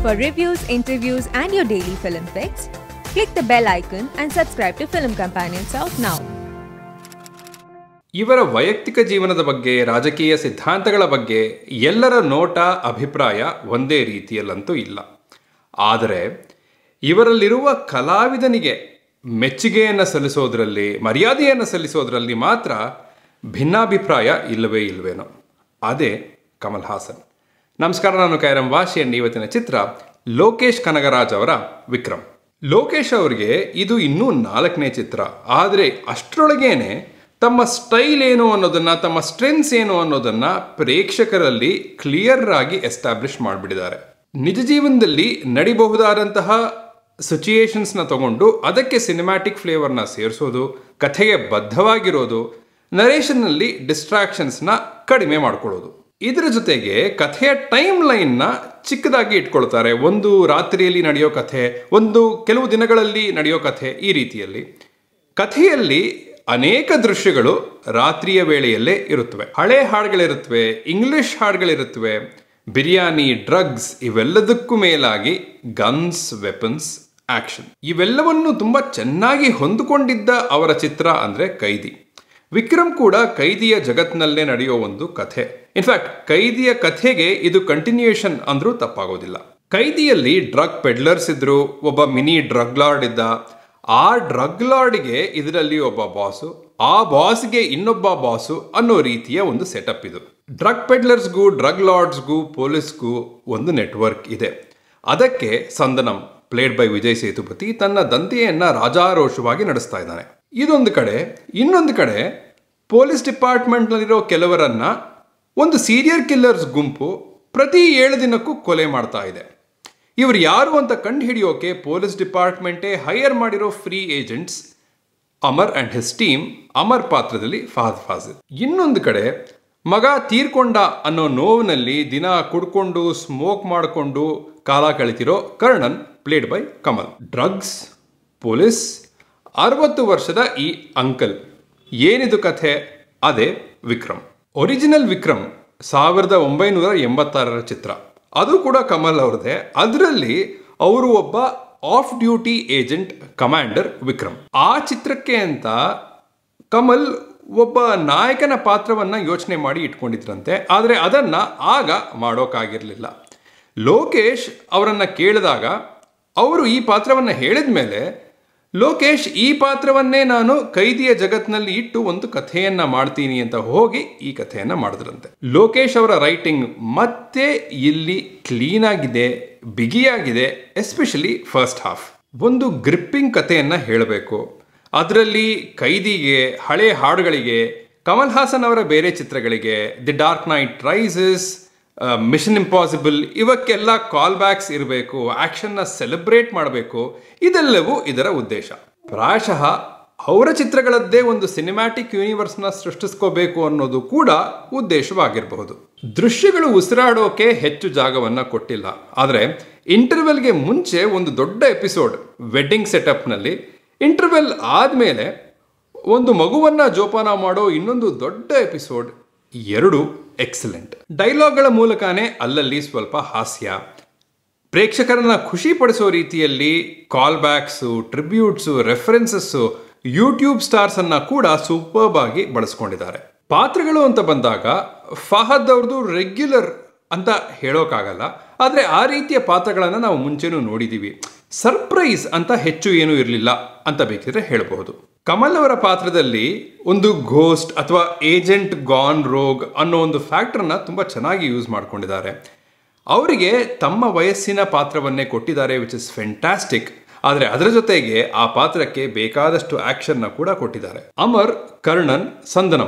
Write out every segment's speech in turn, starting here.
For reviews, interviews, and your daily film fix, click the bell icon and subscribe to Film Companion South now. ಇವರ ವೈಯಕ್ತಿಕ ಜೀವನದ ಬಗ್ಗೆ ರಾಜಕೀಯ ಸಿದ್ಧಾಂತಗಳ ಬಗ್ಗೆ ಎಲ್ಲರ ನೋಟ ಅಭಿಪ್ರಾಯ ಒಂದೇ ರೀತಿಯಲ್ಲಂತೂ ಇಲ್ಲ ಆದರೆ ಇವರಲ್ಲಿರುವ ಕಲಾವಿದನಿಗೆ ಮೆಚ್ಚುಗೆಯನ್ನು ಸಲ್ಲಿಸೋದ್ರಲ್ಲಿ ಮರ್ಯಾದೆಯನ್ನು ಸಲ್ಲಿಸೋದ್ರಲ್ಲಿ ಮಾತ್ರ ಭಿನ್ನಾಭಿಪ್ರಾಯ ಇಲ್ಲವೇ ಇಲ್ವೇನೋ ಅದೇ ಕಮಲ್ ಹಾಸನ್ ನಮಸ್ಕಾರ ನಾನು ಕೈರಂ ವಾಶಿ ಅಂಡ್ ಇವತ್ತಿನ ಚಿತ್ರ ಲೋಕೇಶ್ ಕನಗರಾಜ್ ಅವರ ವಿಕ್ರಮ್ ಲೋಕೇಶ್ ಅವರಿಗೆ ಇದು ಇನ್ನೂ ನಾಲ್ಕನೇ ಚಿತ್ರ ಆದರೆ ಅಷ್ಟರೊಳಗೇನೆ ತಮ್ಮ ಸ್ಟೈಲ್ ಏನು ಅನ್ನೋದನ್ನ ತಮ್ಮ ಸ್ಟ್ರೆಂತ್ಸ್ ಏನು ಅನ್ನೋದನ್ನ ಪ್ರೇಕ್ಷಕರಲ್ಲಿ ಕ್ಲಿಯರ್ ಆಗಿ ಎಸ್ಟಾಬ್ಲಿಷ್ ಮಾಡಿಬಿಟ್ಟಿದ್ದಾರೆ ನಿಜ ಜೀವನದಲ್ಲಿ ನಡಿಬಹುದಾದಂತಹ ಸಿಚುಯೇಷನ್ಸ್ನ ತಗೊಂಡು ಅದಕ್ಕೆ ಸಿನಿಮ್ಯಾಟಿಕ್ ಫ್ಲೇವರ್ನ ಸೇರಿಸೋದು ಕಥೆಗೆ ಬದ್ಧವಾಗಿರೋದು ನರೇಷನ್ನಲ್ಲಿ ಡಿಸ್ಟ್ರಾಕ್ಷನ್ಸ್ನ ಕಡಿಮೆ ಮಾಡ್ಕೊಳ್ಳೋದು ಇದರ ಜೊತೆಗೆ ಕಥೆಯ ಟೈಮ್ ಲೈನ್ನ ಚಿಕ್ಕದಾಗಿ ಇಟ್ಕೊಳ್ತಾರೆ ಒಂದು ರಾತ್ರಿಯಲ್ಲಿ ನಡೆಯೋ ಕಥೆ ಒಂದು ಕೆಲವು ದಿನಗಳಲ್ಲಿ ನಡೆಯೋ ಕಥೆ ಈ ರೀತಿಯಲ್ಲಿ ಕಥೆಯಲ್ಲಿ ಅನೇಕ ದೃಶ್ಯಗಳು ರಾತ್ರಿಯ ವೇಳೆಯಲ್ಲೇ ಇರುತ್ತವೆ ಹಳೆ ಹಾಡುಗಳಿರುತ್ತವೆ ಇಂಗ್ಲಿಷ್ ಹಾಡುಗಳಿರುತ್ತವೆ ಬಿರಿಯಾನಿ ಡ್ರಗ್ಸ್ ಇವೆಲ್ಲದಕ್ಕೂ ಮೇಲಾಗಿ ಗನ್ಸ್ ವೆಪನ್ಸ್ ಆಕ್ಷನ್ ಇವೆಲ್ಲವನ್ನು ತುಂಬಾ ಚೆನ್ನಾಗಿ ಹೊಂದಿಕೊಂಡಿದ್ದ ಅವರ ಚಿತ್ರ ಅಂದ್ರೆ ಕೈದಿ ವಿಕ್ರಮ್ ಕೂಡ ಕೈದಿಯ ಜಗತ್ನಲ್ಲೇ ನಡೆಯೋ ಒಂದು ಕಥೆ ಇನ್ಫ್ಯಾಕ್ಟ್ ಕೈದಿಯ ಕಥೆಗೆ ಇದು ಕಂಟಿನ್ಯೂಯೇಷನ್ ಅಂದ್ರೂ ತಪ್ಪಾಗೋದಿಲ್ಲ ಕೈದಿಯಲ್ಲಿ ಡ್ರಗ್ ಪೆಡ್ಲರ್ಸ್ ಇದ್ರು ಒಬ್ಬ ಮಿನಿ ಡ್ರಗ್ ಲಾರ್ಡ್ ಇದ್ದ ಆ ಡ್ರಗ್ ಲಾರ್ಡ್ಗೆ ಇದರಲ್ಲಿ ಒಬ್ಬ ಬಾಸು ಆ ಬಾಸ್ಗೆ ಇನ್ನೊಬ್ಬ ಬಾಸು ಅನ್ನೋ ರೀತಿಯ ಒಂದು ಸೆಟಪ್ ಇದು ಡ್ರಗ್ ಪೆಡ್ಲರ್ಸ್ಗೂ ಡ್ರಗ್ ಲಾರ್ಡ್ಸ್ಗೂ ಪೊಲೀಸ್ಗೂ ಒಂದು ನೆಟ್ವರ್ಕ್ ಇದೆ ಅದಕ್ಕೆ ಸಂದನಂ ಪ್ಲೇಡ್ ಬೈ ವಿಜಯ್ ಸೇತುಪತಿ ತನ್ನ ದಂತೆಯನ್ನ ರಾಜಾರೋಷವಾಗಿ ನಡೆಸ್ತಾ ಇದ್ದಾನೆ ಇದೊಂದು ಕಡೆ ಇನ್ನೊಂದು ಕಡೆ ಪೊಲೀಸ್ ಡಿಪಾರ್ಟ್ಮೆಂಟ್ನಲ್ಲಿರೋ ಕೆಲವರನ್ನ ಒಂದು ಸೀರಿಯಲ್ ಕಿಲ್ಲರ್ಸ್ ಗುಂಪು ಪ್ರತಿ ಏಳು ದಿನಕ್ಕೂ ಕೊಲೆ ಮಾಡ್ತಾ ಇದೆ ಇವರು ಯಾರು ಅಂತ ಕಂಡು ಹಿಡಿಯೋಕೆ ಪೊಲೀಸ್ ಡಿಪಾರ್ಟ್ಮೆಂಟೇ ಹೈಯರ್ ಮಾಡಿರೋ free agents Amar and his team Amar ಪಾತ್ರದಲ್ಲಿ ಫಹದ್ ಫಾಜಿಲ್ ಇನ್ನೊಂದು ಕಡೆ ಮಗ ತೀರ್ಕೊಂಡ ಅನ್ನೋ ನೋವಿನಲ್ಲಿ ದಿನ ಕುಡ್ಕೊಂಡು ಸ್ಮೋಕ್ ಮಾಡಿಕೊಂಡು ಕಾಲ ಕಳಿತಿರೋ Karnan played by Kamal drugs police ಅರವತ್ತು ವರ್ಷದ ಈ ಅಂಕಲ್ ಏನಿದು ಕಥೆ ಅದೇ ವಿಕ್ರಮ್ ಒರಿಜಿನಲ್ ವಿಕ್ರಮ್ ಸಾವಿರದ ಒಂಬೈನೂರ ಎಂಬತ್ತಾರರ ಚಿತ್ರ ಅದು ಕೂಡ ಕಮಲ್ ಅವ್ರದ್ದೇ ಅದರಲ್ಲಿ ಅವರು ಒಬ್ಬ off duty agent commander Vikram ಆ ಚಿತ್ರಕ್ಕೆ ಅಂತ ಕಮಲ್ ಒಬ್ಬ ನಾಯಕನ ಪಾತ್ರವನ್ನ ಯೋಚನೆ ಮಾಡಿ ಇಟ್ಕೊಂಡಿದ್ರಂತೆ ಆದರೆ ಅದನ್ನ ಆಗ ಮಾಡೋಕ್ಕಾಗಿರಲಿಲ್ಲ ಲೋಕೇಶ್ ಅವರನ್ನ ಕೇಳಿದಾಗ ಅವರು ಈ ಪಾತ್ರವನ್ನ ಹೇಳಿದ ಮೇಲೆ ಲೋಕೇಶ್ ಈ ಪಾತ್ರವನ್ನೇ ನಾನು ಕೈದಿಯ ಜಗತ್ನಲ್ಲಿ ಇಟ್ಟು ಒಂದು ಕಥೆಯನ್ನ ಮಾಡ್ತೀನಿ ಅಂತ ಹೋಗಿ ಈ ಕಥೆಯನ್ನ ಮಾಡಿದ್ರಂತೆ ಲೋಕೇಶ್ ಅವರ ರೈಟಿಂಗ್ ಮತ್ತೆ ಇಲ್ಲಿ ಕ್ಲೀನ್ ಆಗಿದೆ ಬಿಗಿಯಾಗಿದೆ ಎಸ್ಪೆಷಲಿ ಫಸ್ಟ್ ಹಾಫ್ ಒಂದು ಗ್ರಿಪ್ಪಿಂಗ್ ಕಥೆಯನ್ನ ಹೇಳಬೇಕು ಅದರಲ್ಲಿ ಕೈದಿಗೆ ಹಳೆ ಹಾಡುಗಳಿಗೆ ಕಮಲ್ ಹಾಸನ್ ಅವರ ಬೇರೆ ಚಿತ್ರಗಳಿಗೆ The Dark Knight Rises Mission Impossible ಇವಕ್ಕೆಲ್ಲ ಕಾಲ್ ಬ್ಯಾಕ್ಸ್ ಇರಬೇಕು ಆಕ್ಷನ್ನ ಸೆಲೆಬ್ರೇಟ್ ಮಾಡಬೇಕು ಇದೆಲ್ಲವೂ ಇದರ ಉದ್ದೇಶ ಪ್ರಾಯಶಃ ಅವರ ಚಿತ್ರಗಳದ್ದೇ ಒಂದು ಸಿನಿಮ್ಯಾಟಿಕ್ ಯೂನಿವರ್ಸ್ನ ಸೃಷ್ಟಿಸ್ಕೋಬೇಕು ಅನ್ನೋದು ಕೂಡ ಉದ್ದೇಶವಾಗಿರಬಹುದು ದೃಶ್ಯಗಳು ಉಸಿರಾಡೋಕೆ ಹೆಚ್ಚು ಜಾಗವನ್ನ ಕೊಟ್ಟಿಲ್ಲ ಆದರೆ ಇಂಟರ್ವೆಲ್ಗೆ ಮುಂಚೆ ಒಂದು ದೊಡ್ಡ ಎಪಿಸೋಡ್ ವೆಡ್ಡಿಂಗ್ ಸೆಟಪ್ನಲ್ಲಿ ಇಂಟರ್ವೆಲ್ ಆದಮೇಲೆ ಒಂದು ಮಗುವನ್ನ ಜೋಪಾನ ಮಾಡೋ ಇನ್ನೊಂದು ದೊಡ್ಡ ಎಪಿಸೋಡ್ ಎರಡು ಎಕ್ಸಲೆಂಟ್ ಡೈಲಾಗ್ಗಳ ಮೂಲಕನೇ ಅಲ್ಲಲ್ಲಿ ಸ್ವಲ್ಪ ಹಾಸ್ಯ ಪ್ರೇಕ್ಷಕರನ್ನ ಖುಷಿ ಪಡಿಸೋ ರೀತಿಯಲ್ಲಿ call backs tributes references YouTube stars ಅನ್ನ ಕೂಡ ಸೂಪರ್ಬ್ ಆಗಿ ಬಳಸ್ಕೊಂಡಿದ್ದಾರೆ ಪಾತ್ರಗಳು ಅಂತ ಬಂದಾಗ ಫಹದ್ ಅವ್ರದ್ದು ರೆಗ್ಯುಲರ್ ಅಂತ ಹೇಳೋಕ್ಕಾಗಲ್ಲ ಆದರೆ ಆ ರೀತಿಯ ಪಾತ್ರಗಳನ್ನು ನಾವು ಮುಂಚೆನೂ ನೋಡಿದ್ದೀವಿ ಸರ್ಪ್ರೈಸ್ ಅಂತ ಹೆಚ್ಚು ಏನೂ ಇರಲಿಲ್ಲ ಅಂತ ಬೇಕಿದ್ರೆ ಹೇಳಬಹುದು ಕಮಲ್ ಅವರ ಪಾತ್ರದಲ್ಲಿ ಒಂದು ಘೋಸ್ಟ್ ಅಥವಾ ಏಜೆಂಟ್ ಗಾನ್ ರೋಗ್ ಅನ್ನೋ ಒಂದು ಫ್ಯಾಕ್ಟರ್ನ ತುಂಬ ಚೆನ್ನಾಗಿ ಯೂಸ್ ಮಾಡ್ಕೊಂಡಿದ್ದಾರೆ ಅವರಿಗೆ ತಮ್ಮ ವಯಸ್ಸಿನ ಪಾತ್ರವನ್ನೇ ಕೊಟ್ಟಿದ್ದಾರೆ ವಿಚ್ ಇಸ್ ಫೆಂಟಾಸ್ಟಿಕ್ ಆದರೆ ಅದರ ಜೊತೆಗೆ ಆ ಪಾತ್ರಕ್ಕೆ ಬೇಕಾದಷ್ಟು ಆಕ್ಷನ್ನ ಕೂಡ ಕೊಟ್ಟಿದ್ದಾರೆ ಅಮರ್ ಕರ್ಣನ್ ಸಂದನಂ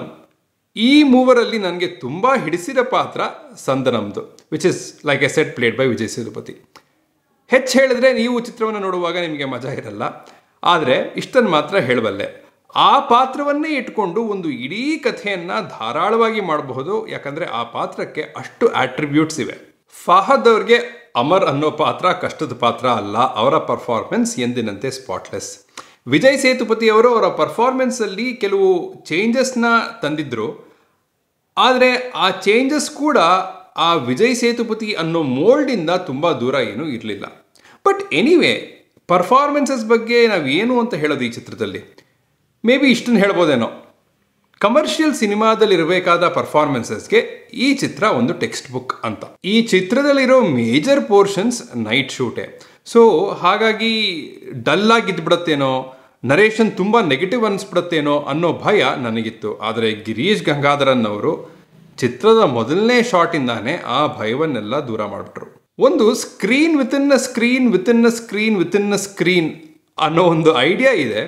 ಈ ಮೂವರಲ್ಲಿ ನನಗೆ ತುಂಬಾ ಹಿಡಿಸಿದ ಪಾತ್ರ ಸಂದನಮ್ದು which is like a set played by Vijay Sethupathi ಹೆಚ್ಚು ಹೇಳಿದ್ರೆ ನೀವು ಚಿತ್ರವನ್ನು ನೋಡುವಾಗ ನಿಮಗೆ ಮಜಾ ಇರಲ್ಲ ಆದರೆ ಇಷ್ಟನ್ನು ಮಾತ್ರ ಹೇಳಬಲ್ಲೆ ಆ ಪಾತ್ರವನ್ನೇ ಇಟ್ಕೊಂಡು ಒಂದು ಇಡೀ ಕಥೆಯನ್ನ ಧಾರಾಳವಾಗಿ ಮಾಡಬಹುದು ಯಾಕಂದ್ರೆ ಆ ಪಾತ್ರಕ್ಕೆ ಅಷ್ಟು ಆಟ್ರಿಬ್ಯೂಟ್ಸ್ ಇವೆ ಫಹದ್ ಅವ್ರಿಗೆ ಅಮರ್ ಅನ್ನೋ ಪಾತ್ರ ಕಷ್ಟದ ಪಾತ್ರ ಅಲ್ಲ ಅವರ ಪರ್ಫಾರ್ಮೆನ್ಸ್ ಎಂದಿನಂತೆ ಸ್ಪಾಟ್ಲೆಸ್ ವಿಜಯ್ ಸೇತುಪತಿ ಅವರು ಅವರ ಪರ್ಫಾರ್ಮೆನ್ಸ್ ಅಲ್ಲಿ ಕೆಲವು ಚೇಂಜಸ್ನ ತಂದಿದ್ರು ಆದರೆ ಆ ಚೇಂಜಸ್ ಕೂಡ ಆ ವಿಜಯ್ ಸೇತುಪತಿ ಅನ್ನೋ ಮೋಲ್ಡಿಂದ ತುಂಬ ದೂರ ಏನೂ ಇರಲಿಲ್ಲ ಬಟ್ ಎನಿವೇ ಪರ್ಫಾರ್ಮೆನ್ಸಸ್ ಬಗ್ಗೆ ನಾವೇನು ಅಂತ ಹೇಳೋದು ಈ ಚಿತ್ರದಲ್ಲಿ ಮೇ ಬಿ ಇಷ್ಟನ್ನು ಹೇಳ್ಬೋದೇನೋ ಕಮರ್ಷಿಯಲ್ ಸಿನಿಮಾದಲ್ಲಿರಬೇಕಾದ ಪರ್ಫಾರ್ಮೆನ್ಸಸ್ಗೆ ಈ ಚಿತ್ರ ಒಂದು ಟೆಕ್ಸ್ಟ್ ಬುಕ್ ಅಂತ ಈ ಚಿತ್ರದಲ್ಲಿರೋ ಮೇಜರ್ ಪೋರ್ಷನ್ಸ್ ನೈಟ್ ಶೂಟೇ ಸೊ ಹಾಗಾಗಿ ಡಲ್ ಆಗಿದ್ಬಿಡತ್ತೇನೋ ನರೇಶನ್ ತುಂಬ ನೆಗೆಟಿವ್ ಅನಿಸ್ಬಿಡತ್ತೇನೋ ಅನ್ನೋ ಭಯ ನನಗಿತ್ತು ಆದರೆ ಗಿರೀಶ್ ಗಂಗಾಧರನ್ ಅವರು ಚಿತ್ರದ ಮೊದಲನೇ ಶಾಟಿಂದಾನೇ ಆ ಭಯವನ್ನೆಲ್ಲ ದೂರ ಮಾಡಿಬಿಟ್ರು ಒಂದು screen within a screen within a screen within a screen ಅನ್ನೋ ಒಂದು ಐಡಿಯಾ ಇದೆ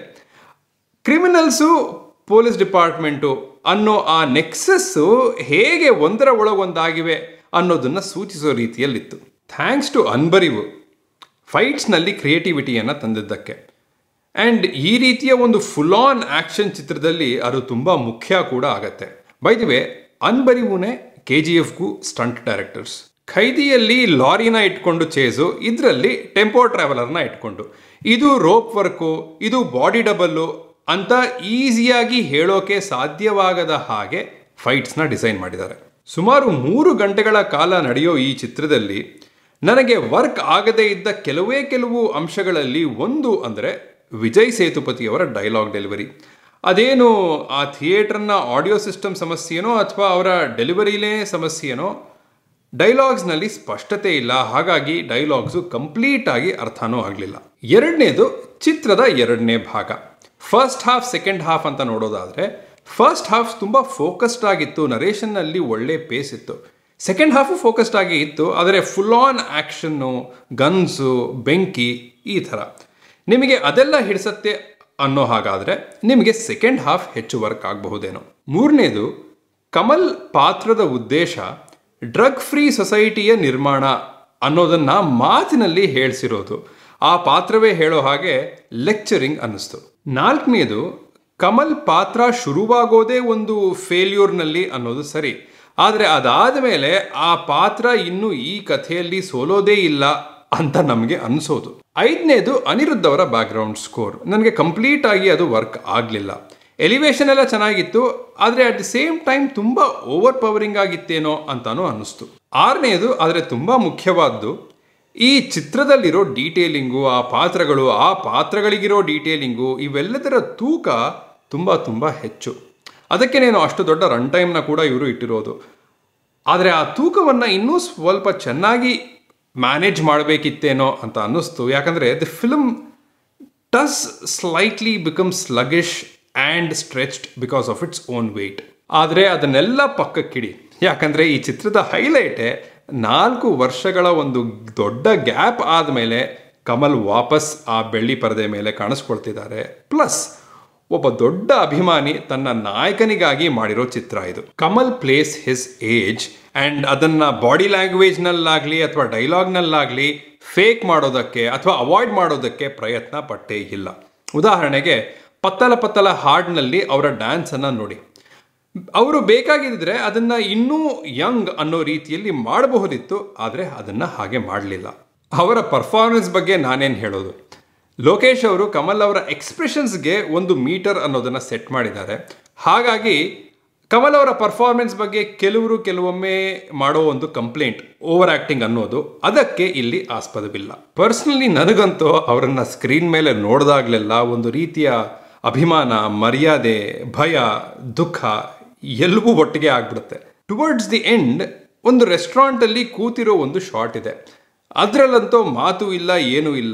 ಕ್ರಿಮಿನಲ್ಸು ಪೊಲೀಸ್ ಡಿಪಾರ್ಟ್ಮೆಂಟು ಅನ್ನೋ ಆ ನೆಕ್ಸಸ್ಸು ಹೇಗೆ ಒಂದರ ಒಳಗೊಂದಾಗಿವೆ ಅನ್ನೋದನ್ನು ಸೂಚಿಸೋ ರೀತಿಯಲ್ಲಿತ್ತು ಥ್ಯಾಂಕ್ಸ್ ಟು ಅನ್ಬರಿವು ಫೈಟ್ಸ್ನಲ್ಲಿ ಕ್ರಿಯೇಟಿವಿಟಿಯನ್ನು ತಂದಿದ್ದಕ್ಕೆ ಆ್ಯಂಡ್ ಈ ರೀತಿಯ ಒಂದು ಫುಲ್ ಆನ್ ಆ್ಯಕ್ಷನ್ ಚಿತ್ರದಲ್ಲಿ ಅದು ತುಂಬ ಮುಖ್ಯ ಕೂಡ ಆಗತ್ತೆ ಬೈದಿವೆ ಅನ್ಬರಿವುನೇ ಕೆ ಜಿ ಎಫ್ಗೂ ಸ್ಟಂಟ್ ಡೈರೆಕ್ಟರ್ಸ್ ಖೈದಿಯಲ್ಲಿ ಲಾರಿನ ಇಟ್ಕೊಂಡು ಚೇಸು ಇದರಲ್ಲಿ ಟೆಂಪೋ ಟ್ರಾವೆಲರ್ನ ಇಟ್ಕೊಂಡು ಇದು ರೋಪ್ ವರ್ಕು ಇದು ಬಾಡಿ ಡಬಲ್ಲು ಅಂತ ಈಸಿಯಾಗಿ ಹೇಳೋಕೆ ಸಾಧ್ಯವಾಗದ ಹಾಗೆ ಫೈಟ್ಸ್ನ ಡಿಸೈನ್ ಮಾಡಿದ್ದಾರೆ ಸುಮಾರು ಮೂರು ಗಂಟೆಗಳ ಕಾಲ ನಡೆಯೋ ಈ ಚಿತ್ರದಲ್ಲಿ ನನಗೆ ವರ್ಕ್ ಆಗದೇ ಇದ್ದ ಕೆಲವೇ ಕೆಲವು ಅಂಶಗಳಲ್ಲಿ ಒಂದು ಅಂದರೆ ವಿಜಯ್ ಸೇತುಪತಿಯವರ ಡೈಲಾಗ್ ಡೆಲಿವರಿ ಅದೇನು ಆ ಥಿಯೇಟರ್ನ ಆಡಿಯೋ ಸಿಸ್ಟಮ್ ಸಮಸ್ಯೆನೋ ಅಥವಾ ಅವರ ಡೆಲಿವರಿಲೇ ಸಮಸ್ಯೆನೋ ಡೈಲಾಗ್ಸ್ನಲ್ಲಿ ಸ್ಪಷ್ಟತೆ ಇಲ್ಲ ಹಾಗಾಗಿ ಡೈಲಾಗ್ಸು ಕಂಪ್ಲೀಟ್ ಆಗಿ ಅರ್ಥನೂ ಆಗಲಿಲ್ಲ ಎರಡನೇದು ಚಿತ್ರದ ಎರಡನೇ ಭಾಗ ಫಸ್ಟ್ ಹಾಫ್ ಸೆಕೆಂಡ್ ಹಾಫ್ ಅಂತ ನೋಡೋದಾದರೆ ಫಸ್ಟ್ ಹಾಫ್ ತುಂಬ ಫೋಕಸ್ಡ್ ಆಗಿತ್ತು ನರೇಷನ್ನಲ್ಲಿ ಒಳ್ಳೆ ಪೇಸ್ ಇತ್ತು ಸೆಕೆಂಡ್ ಹಾಫು ಫೋಕಸ್ಡ್ ಆಗಿ ಇತ್ತು ಆದರೆ ಫುಲ್ ಆನ್ ಆ್ಯಕ್ಷನ್ನು ಗನ್ಸು ಬೆಂಕಿ ಈ ಥರ ನಿಮಗೆ ಅದೆಲ್ಲ ಹಿಡಿಸತ್ತೆ ಅನ್ನೋ ಹಾಗಾದರೆ ನಿಮಗೆ ಸೆಕೆಂಡ್ ಹಾಫ್ ಹೆಚ್ಚು ವರ್ಕ್ ಆಗಬಹುದೇನೋ ಮೂರನೇದು ಕಮಲ್ ಪಾತ್ರದ ಉದ್ದೇಶ ಡ್ರಗ್ ಫ್ರೀ ಸೊಸೈಟಿಯ ನಿರ್ಮಾಣ ಅನ್ನೋದನ್ನ ಮಾತಿನಲ್ಲಿ ಹೇಳಿಸಿರೋದು ಆ ಪಾತ್ರವೇ ಹೇಳೋ ಹಾಗೆ ಲೆಕ್ಚರಿಂಗ್ ಅನ್ನಿಸ್ತು ನಾಲ್ಕನೇದು ಕಮಲ್ ಪಾತ್ರ ಶುರುವಾಗೋದೇ ಒಂದು ಫೇಲ್ಯೂರ್ನಲ್ಲಿ ಅನ್ನೋದು ಸರಿ ಆದರೆ ಅದಾದ ಮೇಲೆ ಆ ಪಾತ್ರ ಇನ್ನು ಈ ಕಥೆಯಲ್ಲಿ ಸೋಲೋದೇ ಇಲ್ಲ ಅಂತ ನಮಗೆ ಅನಿಸೋದು ಐದನೇದು ಅನಿರುದ್ಧ ಅವರ ಬ್ಯಾಕ್ಗ್ರೌಂಡ್ ಸ್ಕೋರ್ ನನಗೆ ಕಂಪ್ಲೀಟ್ ಆಗಿ ಅದು ವರ್ಕ್ ಆಗಲಿಲ್ಲ ಎಲಿವೇಶನ್ ಎಲ್ಲ ಚೆನ್ನಾಗಿತ್ತು ಆದರೆ ಅಟ್ ದಿ ಸೇಮ್ ಟೈಮ್ ತುಂಬ ಓವರ್ ಪವರಿಂಗ್ ಆಗಿತ್ತೇನೋ ಅಂತಾನೂ ಅನ್ನಿಸ್ತು ಆರನೇದು ಆದರೆ ತುಂಬ ಮುಖ್ಯವಾದ್ದು ಈ ಚಿತ್ರದಲ್ಲಿರೋ ಡೀಟೇಲಿಂಗು ಆ ಪಾತ್ರಗಳು ಆ ಪಾತ್ರಗಳಿಗಿರೋ ಡೀಟೇಲಿಂಗು ಇವೆಲ್ಲದರ ತೂಕ ತುಂಬ ತುಂಬ ಹೆಚ್ಚು ಅದಕ್ಕೆ ನಾನು ಅಷ್ಟು ದೊಡ್ಡ ರನ್ ಟೈಮ್ನ ಕೂಡ ಇವರು ಇಟ್ಟಿರೋದು ಆದರೆ ಆ ತೂಕವನ್ನು ಇನ್ನೂ ಸ್ವಲ್ಪ ಚೆನ್ನಾಗಿ ಮ್ಯಾನೇಜ್ ಮಾಡಬೇಕಿತ್ತೇನೋ ಅಂತ ಅನ್ನಿಸ್ತು ಯಾಕಂದರೆ the film does slightly become sluggish and stretched because of its own weight ಆದರೆ ಅದನ್ನೆಲ್ಲ ಪಕ್ಕಕ್ಕಿಡಿ ಯಾಕಂದರೆ ಈ ಚಿತ್ರದ ಹೈಲೈಟೇ ನಾಲ್ಕು ವರ್ಷಗಳ ಒಂದು ದೊಡ್ಡ ಗ್ಯಾಪ್ ಆದಮೇಲೆ ಕಮಲ್ ವಾಪಸ್ ಆ ಬೆಳ್ಳಿ ಪರದೆ ಮೇಲೆ ಕಾಣಿಸ್ಕೊಳ್ತಿದ್ದಾರೆ ಪ್ಲಸ್ ಒಬ್ಬ ದೊಡ್ಡ ಅಭಿಮಾನಿ ತನ್ನ ನಾಯಕನಿಗಾಗಿ ಮಾಡಿರೋ ಚಿತ್ರ ಇದು Kamal plays his age and ಅದನ್ನು ಬಾಡಿ ಲ್ಯಾಂಗ್ವೇಜ್ನಲ್ಲಾಗಲಿ ಅಥವಾ ಡೈಲಾಗ್ನಲ್ಲಾಗಲಿ ಫೇಕ್ ಮಾಡೋದಕ್ಕೆ ಅಥವಾ ಅವಾಯ್ಡ್ ಮಾಡೋದಕ್ಕೆ ಪ್ರಯತ್ನ ಪಟ್ಟೇ ಇಲ್ಲ ಉದಾಹರಣೆಗೆ ಪತ್ತಲ ಪತ್ತಲ ಹಾಡ್ನಲ್ಲಿ ಅವರ ಡ್ಯಾನ್ಸನ್ನು ನೋಡಿ ಅವರು ಬೇಕಾಗಿದ್ದರೆ ಅದನ್ನು ಇನ್ನೂ ಯಂಗ್ ಅನ್ನೋ ರೀತಿಯಲ್ಲಿ ಮಾಡಬಹುದಿತ್ತು ಆದರೆ ಅದನ್ನು ಹಾಗೆ ಮಾಡಲಿಲ್ಲ ಅವರ ಪರ್ಫಾರ್ಮೆನ್ಸ್ ಬಗ್ಗೆ ನಾನೇನು ಹೇಳೋದು ಲೋಕೇಶ್ ಅವರು ಕಮಲ್ ಅವರ ಎಕ್ಸ್ಪ್ರೆಷನ್ಸ್ಗೆ ಒಂದು ಮೀಟರ್ ಅನ್ನೋದನ್ನು ಸೆಟ್ ಮಾಡಿದ್ದಾರೆ ಹಾಗಾಗಿ ಕಮಲ್ ಅವರ ಪರ್ಫಾರ್ಮೆನ್ಸ್ ಬಗ್ಗೆ ಕೆಲವರು ಕೆಲವೊಮ್ಮೆ ಮಾಡೋ ಒಂದು ಕಂಪ್ಲೇಂಟ್ ಓವರ್ ಆ್ಯಕ್ಟಿಂಗ್ ಅನ್ನೋದು ಅದಕ್ಕೆ ಇಲ್ಲಿ ಆಸ್ಪದವಿಲ್ಲ ಪರ್ಸ್ನಲಿ ನನಗಂತೂ ಅವರನ್ನು ಸ್ಕ್ರೀನ್ ಮೇಲೆ ನೋಡಿದಾಗಲೆಲ್ಲ ಒಂದು ರೀತಿಯ ಅಭಿಮಾನ ಮರ್ಯಾದೆ ಭಯ ದುಃಖ ಎಲ್ಲವೂ ಒಟ್ಟಿಗೆ ಆಗ್ಬಿಡುತ್ತೆ ಟುವರ್ಡ್ಸ್ ದಿ ಎಂಡ್ ಒಂದು ರೆಸ್ಟೋರೆಂಟಲ್ಲಿ ಕೂತಿರೋ ಒಂದು ಶಾಟ್ ಇದೆ ಅದರಲ್ಲಂತೂ ಮಾತು ಇಲ್ಲ ಏನೂ ಇಲ್ಲ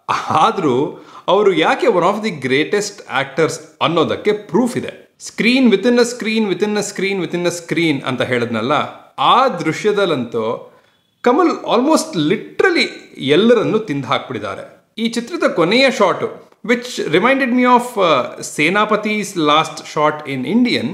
ಆದರೂ ಅವರು ಯಾಕೆ one of the greatest actors ಅನ್ನೋದಕ್ಕೆ ಪ್ರೂಫ್ ಇದೆ screen within a screen within a screen within a screen ಅಂತ ಹೇಳಿದ್ನಲ್ಲ ಆ ದೃಶ್ಯದಲ್ಲಂತೂ ಕಮಲ್ ಆಲ್ಮೋಸ್ಟ್ ಲಿಟ್ರಲಿ ಎಲ್ಲರನ್ನು ತಿಂದು ಹಾಕ್ಬಿಟ್ಟಿದ್ದಾರೆ ಈ ಚಿತ್ರದ ಕೊನೆಯ shot which reminded me of ಸೇನಾಪತೀಸ್ ಲಾಸ್ಟ್ ಶಾಟ್ ಇನ್ ಇಂಡಿಯನ್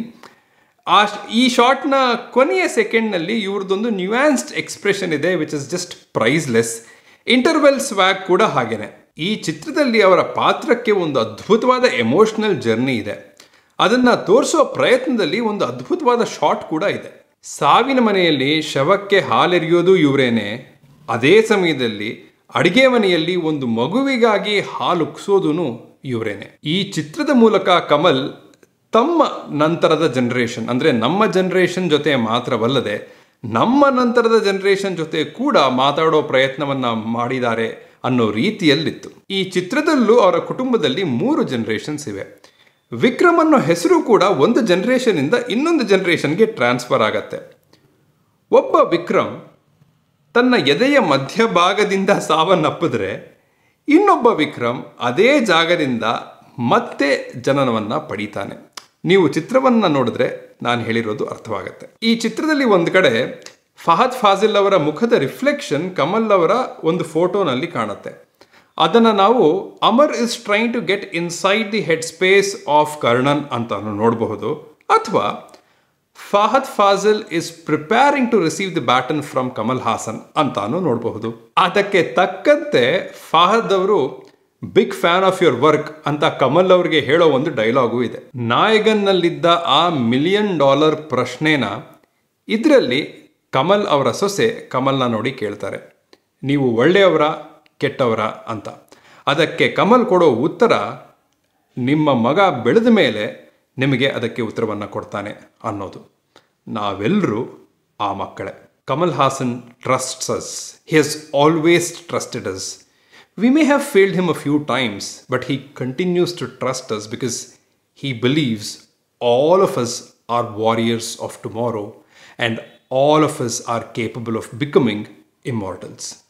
ಆ ಈ ಶಾಟ್ನ ಕೊನೆಯ ಸೆಕೆಂಡ್ನಲ್ಲಿ ಇವ್ರದ್ದೊಂದು ನ್ಯೂಯಾನ್ಸ್ಡ್ ಎಕ್ಸ್ಪ್ರೆಷನ್ ಇದೆ which is just priceless interval swag ಕೂಡ ಹಾಗೇನೆ ಈ ಚಿತ್ರದಲ್ಲಿ ಅವರ ಪಾತ್ರಕ್ಕೆ ಒಂದು ಅದ್ಭುತವಾದ ಎಮೋಷನಲ್ ಜರ್ನಿ ಇದೆ ಅದನ್ನು ತೋರಿಸೋ ಪ್ರಯತ್ನದಲ್ಲಿ ಒಂದು ಅದ್ಭುತವಾದ ಶಾಟ್ ಕೂಡ ಇದೆ ಸಾವಿನ ಮನೆಯಲ್ಲಿ ಶವಕ್ಕೆ ಹಾಲೆರಿಯೋದು ಇವರೇನೆ ಅದೇ ಸಮಯದಲ್ಲಿ ಅಡಿಗೆ ಮನೆಯಲ್ಲಿ ಒಂದು ಮಗುವಿಗಾಗಿ ಹಾಲು ಉಕ್ಸೋದು ಇವರೇನೆ ಈ ಚಿತ್ರದ ಮೂಲಕ ಕಮಲ್ ತಮ್ಮ ನಂತರದ ಜನರೇಷನ್ ಅಂದರೆ ನಮ್ಮ ಜನರೇಷನ್ ಜೊತೆ ಮಾತ್ರವಲ್ಲದೆ ನಮ್ಮ ನಂತರದ ಜನರೇಷನ್ ಜೊತೆ ಕೂಡ ಮಾತಾಡೋ ಪ್ರಯತ್ನವನ್ನ ಮಾಡಿದ್ದಾರೆ ಅನ್ನೋ ರೀತಿಯಲ್ಲಿತ್ತು ಈ ಚಿತ್ರದಲ್ಲೂ ಅವರ ಕುಟುಂಬದಲ್ಲಿ ಮೂರು ಜನರೇಷನ್ಸ್ ಇವೆ ವಿಕ್ರಮ್ ಅನ್ನೋ ಹೆಸರು ಕೂಡ ಒಂದು ಜನರೇಷನ್ ಇಂದ ಇನ್ನೊಂದು ಜನರೇಷನ್ಗೆ ಟ್ರಾನ್ಸ್ಫರ್ ಆಗತ್ತೆ ಒಬ್ಬ ವಿಕ್ರಮ್ ತನ್ನ ಎದೆಯ ಮಧ್ಯಭಾಗದಿಂದ ಸಾವನ್ನಪ್ಪಿದ್ರೆ ಇನ್ನೊಬ್ಬ ವಿಕ್ರಮ್ ಅದೇ ಜಾಗದಿಂದ ಮತ್ತೆ ಜನನವನ್ನ ಪಡೀತಾನೆ ನೀವು ಚಿತ್ರವನ್ನ ನೋಡಿದ್ರೆ ನಾನು ಹೇಳಿರೋದು ಅರ್ಥವಾಗುತ್ತೆ ಈ ಚಿತ್ರದಲ್ಲಿ ಒಂದು ಕಡೆ ಫಹದ್ ಫಾಜಿಲ್ ಅವರ ಮುಖದ ರಿಫ್ಲೆಕ್ಷನ್ ಕಮಲ್ ಅವರ ಒಂದು ಫೋಟೋನಲ್ಲಿ ಕಾಣುತ್ತೆ ಅದನ್ನು ನಾವು Amar is trying to get inside the head space of Karnan ಅಂತ ನೋಡಬಹುದು ಅಥವಾ Fahadh Faasil is preparing to receive the baton from Kamal Haasan ಅಂತಾನು ನೋಡಬಹುದು ಅದಕ್ಕೆ ತಕ್ಕಂತೆ ಫಹದ್ ಅವರು big fan of your work ಅಂತ ಕಮಲ್ ಅವರಿಗೆ ಹೇಳೋ ಒಂದು ಡೈಲಾಗು ಇದೆ ನಾಯಗನ್ನಲ್ಲಿದ್ದ ಆ ಮಿಲಿಯನ್ ಡಾಲರ್ ಪ್ರಶ್ನೆನ ಇದರಲ್ಲಿ ಕಮಲ್ ಅವರ ಸೊಸೆ ಕಮಲ್ನ ನೋಡಿ ಕೇಳ್ತಾರೆ ನೀವು ಒಳ್ಳೆಯವರ ಕೆಟ್ಟವರ ಅಂತ ಅದಕ್ಕೆ ಕಮಲ್ ಕೊಡೋ ಉತ್ತರ ನಿಮ್ಮ ಮಗ ಬೆಳೆದ ಮೇಲೆ ನಿಮಗೆ ಅದಕ್ಕೆ ಉತ್ತರವನ್ನು ಕೊಡ್ತಾನೆ ಅನ್ನೋದು ನಾವೆಲ್ಲರೂ ಆ ಮಕ್ಕಳೇ Kamal Haasan trusts us he has always trusted us we may have failed him a few times but he continues to trust us because he believes all of us are warriors of tomorrow and all of us are capable of becoming immortals.